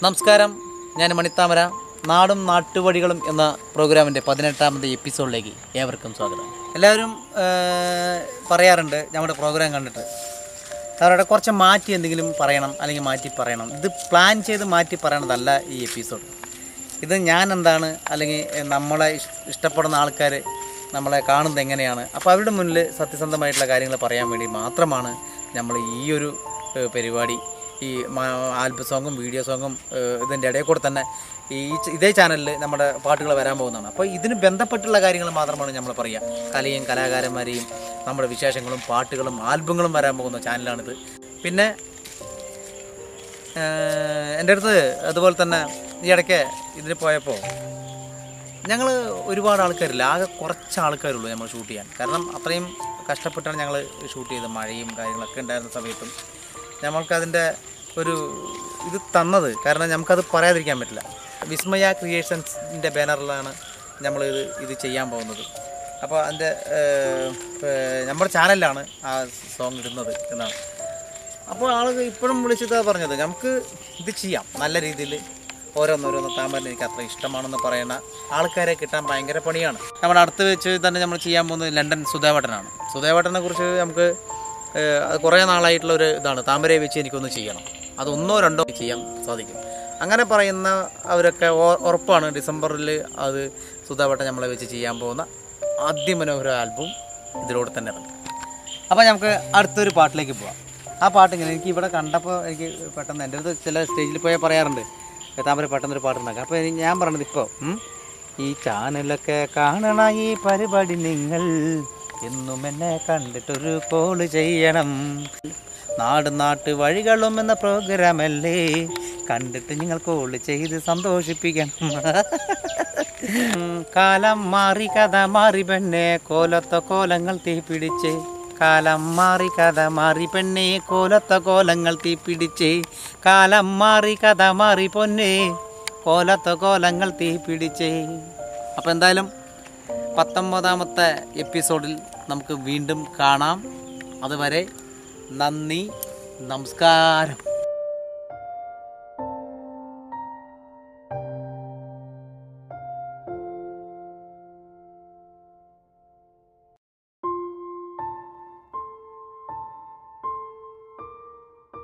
നമസ്കാരം ഞാൻ മണിത്താമര നാടും നാട്ടുവഴികളും എന്ന പ്രോഗ്രാമിൻ്റെ പതിനെട്ടാമത്തെ എപ്പിസോഡിലേക്ക് ഏവർക്കും സ്വാഗതം എല്ലാവരും ആ, പറയാറുണ്ട് നമ്മുടെ പ്രോഗ്രാം കണ്ടിട്ട് അവരുടെ കുറച്ച് മാറ്റി എന്തെങ്കിലും പറയണം അല്ലെങ്കിൽ മാറ്റി പറയണം ഇത് പ്ലാൻ ചെയ്ത് മാറ്റി പറയണതല്ല ഈ എപ്പിസോഡ് ഇത് ഞാൻ എന്താണ് അല്ലെങ്കിൽ നമ്മളെ ഇഷ്- ഇഷ്ടപ്പെടുന്ന ആൾക്കാർ നമ്മളെ കാണുന്നത് എങ്ങനെയാണ് അപ്പോൾ അവരുടെ മുന്നിൽ സത്യസന്ധമായിട്ടുള്ള കാര്യങ്ങൾ പറയാൻ വേണ്ടി മാത്രമാണ് നമ്മൾ ഈ ഒരു ഏഹ്, പരിപാടി ഈ ആൽബം സോങ്ങും വീഡിയോ സോങ്ങും ഏഹ്, ഇതിൻ്റെ ഇടയിൽ കൂടെ തന്നെ ഈ ച- ഇതേ ചാനലിൽ നമ്മുടെ പാട്ടുകൾ വരാൻ പോകുന്നതാണ് അപ്പോൾ ഇതിന് ബന്ധപ്പെട്ടുള്ള കാര്യങ്ങൾ മാത്രമാണ് നമ്മൾ പറയുക കലയും കലാകാരന്മാരെയും നമ്മുടെ വിശേഷങ്ങളും പാട്ടുകളും ആൽബങ്ങളും വരാൻ പോകുന്ന ചാനലാണിത് പിന്നെ ഏഹ് എൻ്റെ അടുത്ത് അതുപോലെ തന്നെ ഈ ഇടയ്ക്ക് ഇതിന് പോയപ്പോൾ ഞങ്ങൾ ഒരുപാട് ആൾക്കാരില്ല ആകെ കുറച്ച് ആൾക്കാരുള്ളൂ നമ്മൾ ഷൂട്ട് ചെയ്യാൻ കാരണം അത്രയും കഷ്ടപ്പെട്ടാണ് ഞങ്ങൾ ഷൂട്ട് ചെയ്തത് മഴയും കാര്യങ്ങളൊക്കെ ഉണ്ടായിരുന്ന സമയത്തും ഞമ്മൾക്കതിൻ്റെ ഒരു ഇത് തന്നത് കാരണം നമുക്കത് പറയാതിരിക്കാൻ പറ്റില്ല വിസ്മയ ക്രിയേഷൻസിൻ്റെ ബാനറിലാണ് നമ്മൾ ഇത് ഇത് ചെയ്യാൻ പോകുന്നത് അപ്പോൾ അതിൻ്റെ ഏഹ്, ഏഹ്, നമ്മുടെ ചാനലിലാണ് ആ സോങ് ഇടുന്നത് എന്നാണ് അപ്പോൾ ആളുകൾ ഇപ്പോഴും വിളിച്ചിട്ടാ പറഞ്ഞത് നമുക്ക് ഇത് ചെയ്യാം നല്ല രീതിയിൽ ഓരോന്നോരോന്ന് താമര എനിക്ക് അത്ര ഇഷ്ടമാണെന്ന് പറയുന്ന ആൾക്കാരെ കിട്ടാൻ ഭയങ്കര പണിയാണ് നമ്മുടെ അടുത്ത് വെച്ച് തന്നെ നമ്മൾ ചെയ്യാൻ പോകുന്നത് ലണ്ടൻ സുധേവട്ടനാണ് സുധേവട്ടനെ കുറിച്ച് നമുക്ക് ഏഹ്, അത് കുറേ നാളായിട്ടുള്ള ഒരു ഇതാണ് താമരയെ വെച്ച് എനിക്കൊന്ന് ചെയ്യണം അത് ഒന്നോ രണ്ടോ ചെയ്യാൻ സാധിക്കും അങ്ങനെ പറയുന്ന അവരൊക്കെ ഓ- ഉറപ്പാണ് ഡിസംബറിൽ അത് സുധാവട്ടൻ നമ്മളെ വെച്ച് ചെയ്യാൻ പോകുന്ന അതിമനോഹര ആൽബം ഇതിലൂടെ തന്നെ ഇറങ്ങും അപ്പോൾ നമുക്ക് അടുത്തൊരു പാട്ടിലേക്ക് പോവാം ആ പാട്ട് ഇങ്ങനെ എനിക്ക് ഇവിടെ കണ്ടപ്പോൾ എനിക്ക് പെട്ടെന്ന് എൻ്റെ അടുത്ത് ചില സ്റ്റേജിൽ പോയാൽ പറയാറുണ്ട് താമര പെട്ടെന്നൊരു പാട്ടുണ്ടാക്കാം അപ്പോൾ എനിക്ക് ഞാൻ പറയണത് ഇപ്പോൾ ഈ ചാനലൊക്കെ കാണണ ഈ പരിപാടി നിങ്ങൾ എന്നും എന്നെ കണ്ടിട്ടൊരു കോള് ചെയ്യണം നാട് നാട്ട് വഴികളും എന്ന പ്രോഗ്രാമല്ലേ കണ്ടിട്ട് നിങ്ങൾ കോള് ചെയ്ത് സന്തോഷിപ്പിക്കണം ഉം, കാലം മാറി കഥ മാറി പെണ്ണെ കോലത്ത കോലങ്ങൾ തീ പിടിച്ച് കാലം മാറി കഥ മാറി പെണ്ണെ കോലത്ത കോലങ്ങൾ തീ പിടിച്ച് കാലം മാറി കഥ മാറി പൊന്നെ കോലത്ത കോലങ്ങൾ തീ പിടിച്ച് അപ്പോൾ എന്തായാലും പത്തൊമ്പതാമത്തെ എപ്പിസോഡിൽ നമുക്ക് വീണ്ടും കാണാം അതുവരെ നന്ദി നമസ്കാരം